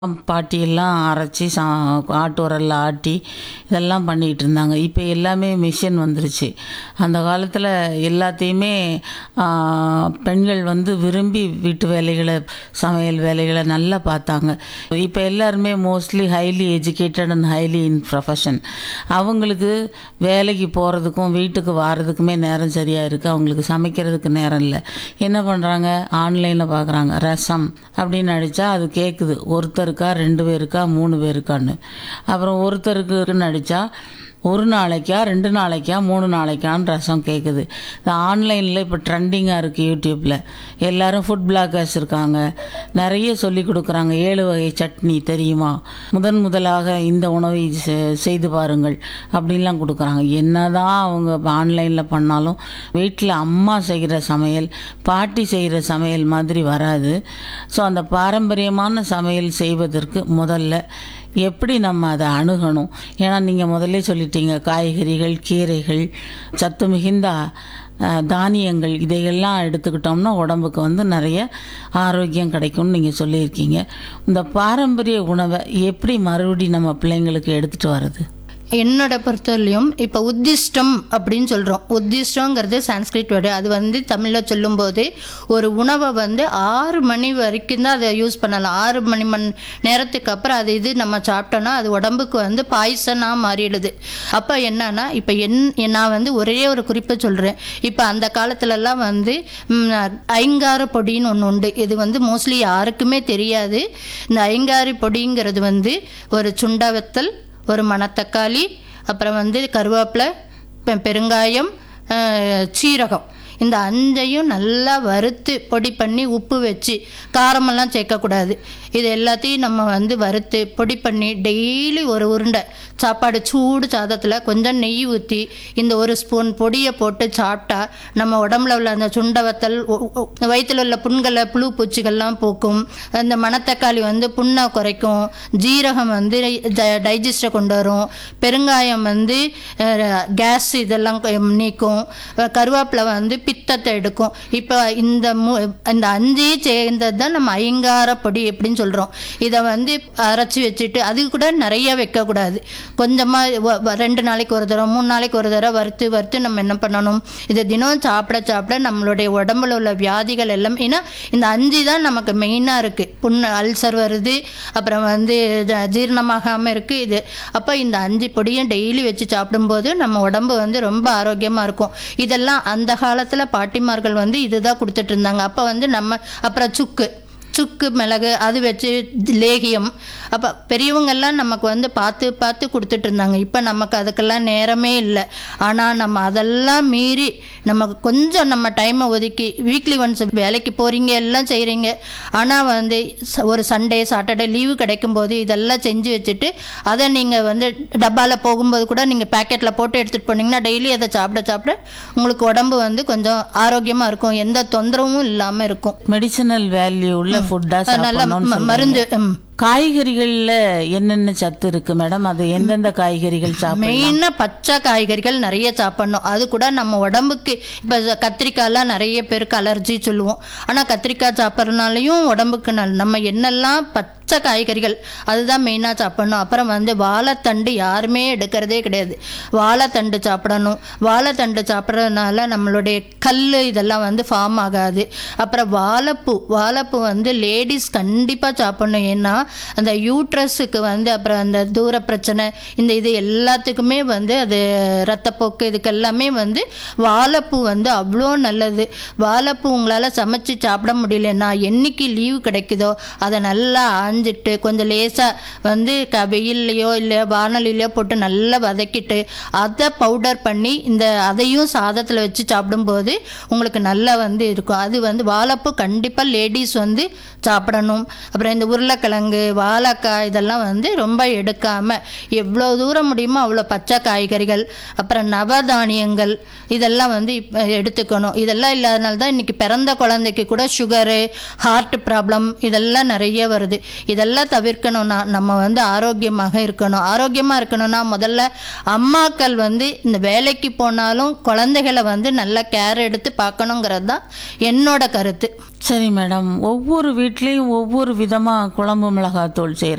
பாட்டியெல்லாம் அரைச்சி சா ஆட்டு உரல்ல ஆட்டி இதெல்லாம் பண்ணிகிட்டு இருந்தாங்க இப்போ எல்லாமே மிஷின் வந்துருச்சு அந்த காலத்தில் எல்லாத்தையுமே ஆ, பெண்கள் வந்து விரும்பி வீட்டு வேலைகளை சமையல் வேலைகளை நல்லா பார்த்தாங்க இப்போ எல்லாருமே mostly highly educated and highly in profession அவங்களுக்கு வேலைக்கு போகிறதுக்கும் வீட்டுக்கு வாரதுக்குமே நேரம் சரியாக இருக்குது அவங்களுக்கு சமைக்கிறதுக்கு நேரம் இல்லை என்ன பண்ணுறாங்க ஆன்லைனில் பார்க்குறாங்க ரசம் அப்படின்னு அடித்தா அது கேட்குது ஒருத்தருக்கா ரெண்டு பேருக்கா மூணு பேருக்கான்னு அப்புறம் ஒருத்தருக்குன்னு அடித்தா ஒரு நாளைக்கா ரெண்டு நாளைக்கா மூணு நாளைக்கான்னு ரசம் கேட்குது இந்த ஆன்லைனில் இப்போ ட்ரெண்டிங்காக இருக்குது யூடியூப்பில் எல்லாரும் ஃபுட் பிளாகர்ஸ் இருக்காங்க நிறைய சொல்லி கொடுக்குறாங்க ஏழு வகை சட்னி தெரியுமா முதன் முதலாக இந்த உணவை செ- செய்து பாருங்கள் அப்படின்லாம் கொடுக்குறாங்க என்னதான் அவங்க ஆன்லைனில் பண்ணாலும் வீட்டில் அம்மா செய்கிற சமையல் பாட்டி செய்கிற சமையல் மாதிரி வராது ஸோ அந்த பாரம்பரியமான சமையல் செய்வதற்கு முதல்ல எப்படி நம்ம அதை அணுகணும் ஏன்னா நீங்கள் முதல்ல சொல்லிட்டீங்க காய்கறிகள் கீரைகள் சத்து மிகுந்த அஹ், தானியங்கள் இதையெல்லாம் எடுத்துக்கிட்டோம்னா உடம்புக்கு வந்து நிறைய ஆரோக்கியம் கிடைக்கும்னு நீங்கள் சொல்லியிருக்கீங்க இந்த பாரம்பரிய உணவை எப்படி மறுபடி நம்ம பிள்ளைங்களுக்கு எடுத்துகிட்டு வர்றது என்னோட பொறுத்தவரையிலையும் இப்போ உத்திஷ்டம் அப்படின்னு சொல்கிறோம் உத்திஷ்டங்கிறது சான்ஸ்கிரிட் வேர்டு அது வந்து தமிழில் சொல்லும்போது ஒரு உணவை வந்து ஆறு மணி வரைக்கும் தான் அதை யூஸ் பண்ணலாம் ஆறு மணி மணி நேரத்துக்கு அப்புறம் அது இது நம்ம சாப்பிட்டோன்னா அது உடம்புக்கு வந்து பாய்சனாக மாறிடுது அப்போ என்னன்னா இப்போ என் நான் வந்து ஒரே ஒரு குறிப்பை சொல்கிறேன் இப்போ அந்த காலத்துலலாம் வந்து ம், ஐங்கார பொடின்னு ஒன்று உண்டு இது வந்து மோஸ்ட்லி யாருக்குமே தெரியாது இந்த ஐங்காரி பொடிங்கிறது வந்து ஒரு சுண்டவத்தல் ஒரு மணத்தக்காளி அப்புறம் வந்து கருவேப்பிலை பெ- பெருங்காயம் அஹ், சீரகம் இந்த அஞ்சையும் நல்லா வறுத்து பொடி பண்ணி உப்பு வச்சு காரமெல்லாம் சேர்க்கக்கூடாது இது எல்லாத்தையும் நம்ம வந்து வறுத்து பொடி பண்ணி டெய்லி ஒரு உருண்டை சாப்பாடு சூடு சாதத்தில் கொஞ்சம் நெய் ஊற்றி இந்த ஒரு ஸ்பூன் பொடியை போட்டு சாப்பிட்டா நம்ம உடம்புல உள்ள அந்த சுண்டவத்தல் வயிற்றில் உள்ள புண்களை புழு பூச்சிகள்லாம் போக்கும் அந்த மணத்தக்காளி வந்து புண்ணை குறைக்கும் ஜீரகம் வந்து டைஜஸ்டை கொண்டு வரும் பெருங்காயம் வந்து கேஸ் இதெல்லாம் கொ- நீக்கும் அஹ் கருவேப்பிலை வந்து பித்தத்தை எடுக்கும் இப்போ இந்த மு இந்த அஞ்சையும் சேர்ந்தது தான் நம்ம ஐங்கார பொடி எப்படின்னு சொல்கிறோம் இதை வந்து அரைச்சி வச்சுட்டு அது கூட நிறைய வைக்கக்கூடாது கொஞ்சமாக ரெண்டு நாளைக்கு ஒரு தடவை மூணு நாளைக்கு ஒரு தடவை வறுத்து வறுத்து நம்ம என்ன பண்ணணும் இதை தினம் சாப்பிட சாப்பிட நம்மளுடைய உடம்புல உள்ள வியாதிகள் எல்லாம் ஏன்னா இந்த அஞ்சு தான் நமக்கு மெயினாக இருக்குது புண்ணு அல்சர் வருது அப்புறம் வந்து ஜ- ஜீரணமாகாமல் இருக்குது இது அப்போ இந்த அஞ்சு பொடியும் டெய்லி வச்சு சாப்பிடும்போது நம்ம உடம்பு வந்து ரொம்ப ஆரோக்கியமாக இருக்கும் இதெல்லாம் அந்த காலத்தில் பாட்டிமார்கள் வந்து இதுதான் கொடுத்துட்டு இருந்தாங்க அப்போ வந்து நம்ம அப்புறம் சுக்கு சுக்கு மிளகு அது வச்சு லேகியம் அப்போ பெரியவங்கெல்லாம் நமக்கு வந்து பார்த்து பார்த்து கொடுத்துட்டு இருந்தாங்க இப்போ நமக்கு அதுக்கெல்லாம் நேரமே இல்லை ஆனால் நம்ம அதெல்லாம் மீறி நமக்கு கொஞ்சம் நம்ம டைமை ஒதுக்கி வீக்லி ஒன்ஸ் வேலைக்கு போகிறீங்க எல்லாம் செய்கிறீங்க ஆனால் வந்து ச- ஒரு சண்டே சாட்டர்டே லீவு கிடைக்கும்போது இதெல்லாம் செஞ்சு வச்சுட்டு அதை நீங்கள் வந்து டப்பாவில் போகும்போது கூட நீங்கள் பேக்கெட்டில் போட்டு எடுத்துகிட்டு போனீங்கன்னா டெய்லி அதை சாப்பிட சாப்பிட உங்களுக்கு உடம்பு வந்து கொஞ்சம் ஆரோக்கியமாக இருக்கும் எந்த தொந்தரவும் இல்லாமல் இருக்கும் மெடிசனல் வேல்யூ உள்ள ஃபுட்டாக நல்ல சாப்பிடணும்னு ம- சொல்றீங்க. மருந்து ம். காய்கறிகளில் என்னென்ன சத்து இருக்கு மேடம் அது எந்தெந்த காய்கறிகள் சாப்பிடலாம் மெயினாக பச்சை காய்கறிகள் நிறைய சாப்பிடணும் அது கூட நம்ம உடம்புக்கு இப்போ கத்திரிக்காயெல்லாம் நிறைய பேருக்கு அலர்ஜி சொல்லுவோம் ஆனால் கத்திரிக்காய் சாப்பிட்றதுனாலையும் உடம்புக்கு நல் நம்ம என்னெல்லாம் பச்சை காய்கறிகள் அதுதான் மெயினாக சாப்பிடணும் அப்புறம் வந்து வாழைத்தண்டு யாருமே எடுக்கிறதே கிடையாது வாழைத்தண்டு சாப்பிடணும் வாழைத்தண்டு சாப்பிட்றதுனால நம்மளுடைய கல் இதெல்லாம் வந்து ஃபார்ம் ஆகாது அப்புறம் வாழைப்பூ வாழைப்பூ வந்து லேடிஸ் கண்டிப்பாக சாப்பிடணும் ஏன்னா அந்த யூட்ரஸுக்கு வந்து அப்புறம் அந்த தூர பிரச்சனை இந்த இது எல்லாத்துக்குமே வந்து அது ரத்தப்போக்கு இதுக்கு எல்லாமே வந்து வாழைப்பூ வந்து அவ்வளோ நல்லது வாழைப்பூ உங்களால் சமைச்சு சாப்பிட முடியலன்னா என்னைக்கு லீவு கிடைக்குதோ அதை நல்லா ஆஞ்சிட்டு கொஞ்சம் லேசாக வந்து க வெயில்லையோ இல்லை வானலிலையோ போட்டு நல்லா வதக்கிட்டு அதை பவுடர் பண்ணி இந்த அதையும் சாதத்தில் வச்சு சாப்பிடும்போது உங்களுக்கு நல்லா வந்து இருக்கும் அது வந்து வாழைப்பூ கண்டிப்பாக லேடிஸ் வந்து சாப்பிடணும் அப்புறம் இந்த உருளைக்கிழங்கு வாழைக்காய் இதெல்லாம் வந்து ரொம்ப எடுக்காமல் எவ்வளோ தூரம் முடியுமோ அவ்வளோ பச்சை காய்கறிகள் அப்புறம் நவதானியங்கள் இதெல்லாம் வந்து இப்ப எடுத்துக்கணும் இதெல்லாம் இல்லாதனால தான் இன்றைக்கி பிறந்த குழந்தைக்கு கூட சுகரு ஹார்ட் ப்ராப்ளம் இதெல்லாம் நிறைய வருது இதெல்லாம் தவிர்க்கணும்னா நம்ம வந்து ஆரோக்கியமாக இருக்கணும் ஆரோக்கியமாக இருக்கணும்னா முதல்ல அம்மாக்கள் வந்து இந்த வேலைக்கு போனாலும் குழந்தைகளை வந்து நல்லா கேர் எடுத்து பார்க்கணுங்கிறது தான் என்னோட கருத்து சரி மேடம் ஒவ்வொரு வீட்லேயும் ஒவ்வொரு விதமாக குழம்பு மிளகாத்தூள் செய்கிறாங்க